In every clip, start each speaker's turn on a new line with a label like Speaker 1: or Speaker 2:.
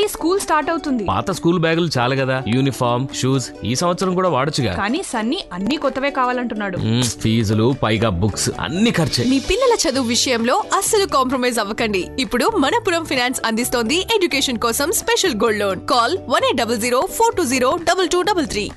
Speaker 1: school start అవుతుంది
Speaker 2: పాత school బ్యాగులు చాలు కదా యూనిఫామ్ షూస్ ఈ సంవత్సరం కూడా వాడొచ్చుగా
Speaker 1: కానీ సన్నీ అన్ని కొత్తవే కావాలంటున్నాడు
Speaker 2: మ్మ్, ఫీజులు పైగా బుక్స్ అన్ని ఖర్చే
Speaker 3: మీ పిల్లల చదువు విషయంలో అస్సలు కాంప్రమైజ్ అవ్వకండి ఇప్పుడు మనపురం ఫైనాన్స్ అందిస్తోంది ఎడ్యుకేషన్ కోసం special gold loan call one eight double zero four two zero double two double three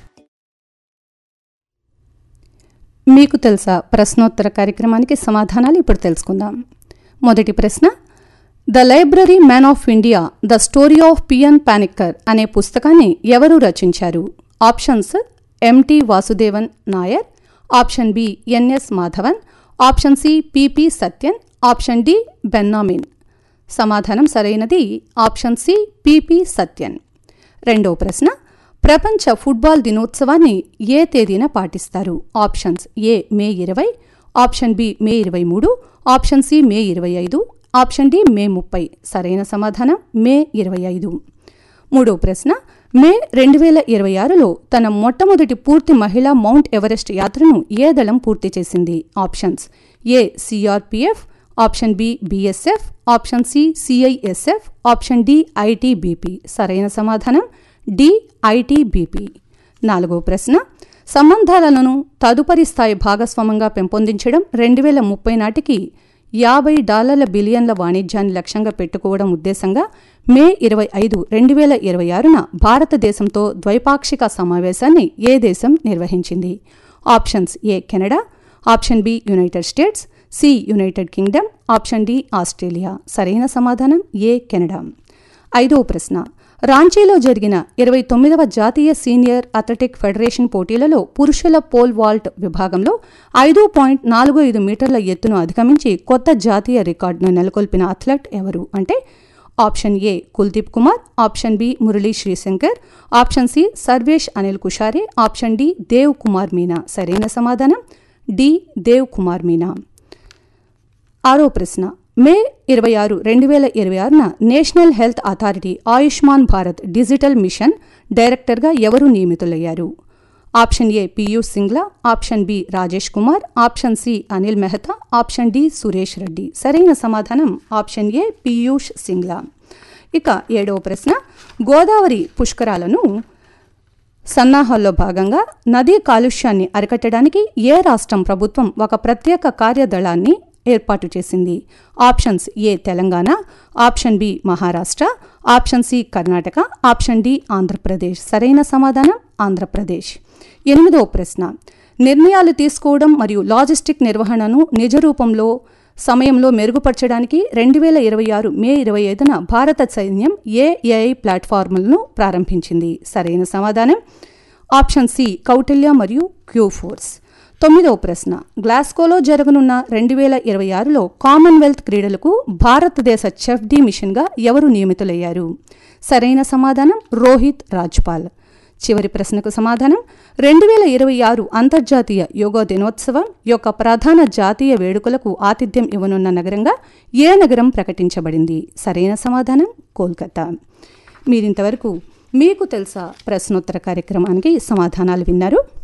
Speaker 4: మీకు తెలుసా ప్రశ్నోత్తర కార్యక్రమానికి సమాధానాలు ఇప్పుడు తెలుసుకుందాం మొదటి ప్రశ్న the library man of India the story of P N Panicker అనే పుస్తకాన్ని ఎవరు రచించారు options M T Vasudevan Nair option B N S Madhavan option C P P Sathyan option D Benyamin సమాధానం సరైనది ఆప్షన్ సి పిపి సత్యన్ రెండో ప్రశ్న ప్రపంచ ఫుట్బాల్ దినోత్సవాన్ని ఏ తేదీన పాటిస్తారు ఆప్షన్స్ ఏ మే ఇరవై ఆప్షన్ బి మే ఇరవై మూడు ఆప్షన్ సి మే ఇరవై ఐదు ఆప్షన్ డి మే ముప్పై సరైన సమాధానం మే ఇరవై ఐదు మూడో ప్రశ్న మే రెండు వేల ఇరవై ఆరులో తన మొట్టమొదటి పూర్తి మహిళా మౌంట్ ఎవరెస్ట్ యాత్రను ఏ దళం పూర్తి చేసింది options A CRPF option B BSF option C CISF option D ITBP సరైన సమాధానం డి ఐటీబీపీ నాలుగో ప్రశ్న సంబంధాలను తదుపరి స్థాయి భాగస్వామంగా పెంపొందించడం రెండు వేల ముప్పై నాటికి యాభై డాలర్ల బిలియన్ల వాణిజ్యాన్ని లక్ష్యంగా పెట్టుకోవడం ఉద్దేశంగా మే ఇరవై ఐదు రెండు వేల ఇరవై ఆరున భారతదేశంతో ద్వైపాక్షిక సమావేశాన్ని ఏ దేశం నిర్వహించింది options A Canada option B United States C United Kingdom option D Australia సరైన సమాధానం ఏ కెనడా ఐదవ ప్రశ్న రాంచీలో జరిగిన ఇరవై తొమ్మిదవ జాతీయ సీనియర్ అథ్లెటిక్ ఫెడరేషన్ పోటీలలో పురుషుల పోల్ వాల్ట్ విభాగంలో ఐదు పాయింట్ నాలుగు ఐదు మీటర్ల ఎత్తును అధిగమించి కొత్త జాతీయ రికార్డును నెలకొల్పిన అథ్లెట్ ఎవరు అంటే option A Kuldeep Kumar option B Murali Sreeshankar option C Sarvesh Anil Kushare option D Dev Kumar Meena సరైన సమాధానం డి దేవ్ కుమార్ మీనా ఆరో ప్రశ్న మే ఇరవై ఆరు రెండు వేల ఇరవై ఆరున National Health Authority Ayushman Bharat Digital Mission డైరెక్టర్గా ఎవరు నియమితులయ్యారు option A Piyush Singla option B Rajesh Kumar option C Anil Mehta option D Suresh Reddy సరైన సమాధానం ఆప్షన్ ఏ పీయూష్ సింగ్లా ఇక ఏడవ ప్రశ్న గోదావరి పుష్కరాలను సన్నాహాల్లో భాగంగా నదీ కాలుష్యాన్ని అరికట్టడానికి ఏ రాష్ట్రం ప్రభుత్వం ఒక ప్రత్యేక కార్యదళాన్ని ఏర్పాటు చేసింది options A Telangana option B Maharashtra option C Karnataka option D Andhra Pradesh సరైన సమాధానం ఆంధ్రప్రదేశ్ ఎనిమిదవ ప్రశ్న నిర్ణయాలు తీసుకోవడం మరియు లాజిస్టిక్ నిర్వహణను నిజ రూపంలో సమయంలో మెరుగుపరచడానికి రెండు వేల ఇరవై ఆరు మే ఇరవై ఐదున భారత సైన్యం ఏఐ ప్లాట్ఫామ్లను ప్రారంభించింది సరైన సమాధానం ఆప్షన్ సి కౌటిల్య మరియు క్యూ ఫోర్స్ తొమ్మిదవ ప్రశ్న గ్లాస్కోలో జరగనున్న రెండు వేల ఇరవై ఆరులో కామన్వెల్త్ క్రీడలకు భారతదేశ చెఫ్ డి మిషన్గా ఎవరు నియమితులయ్యారు సరైన సమాధానం రోహిత్ రాజ్పాల్ చివరి ప్రశ్నకు సమాధానం రెండు వేల ఇరవై ఆరు అంతర్జాతీయ యోగా దినోత్సవం యొక్క ప్రధాన జాతీయ వేడుకలకు ఆతిథ్యం ఇవ్వనున్న నగరంగా ఏ నగరం ప్రకటించబడింది సరైన సమాధానం కోల్కతా మీరింతవరకు మీకు తెలుసా ప్రశ్నోత్తర కార్యక్రమానికి సమాధానాలు విన్నారు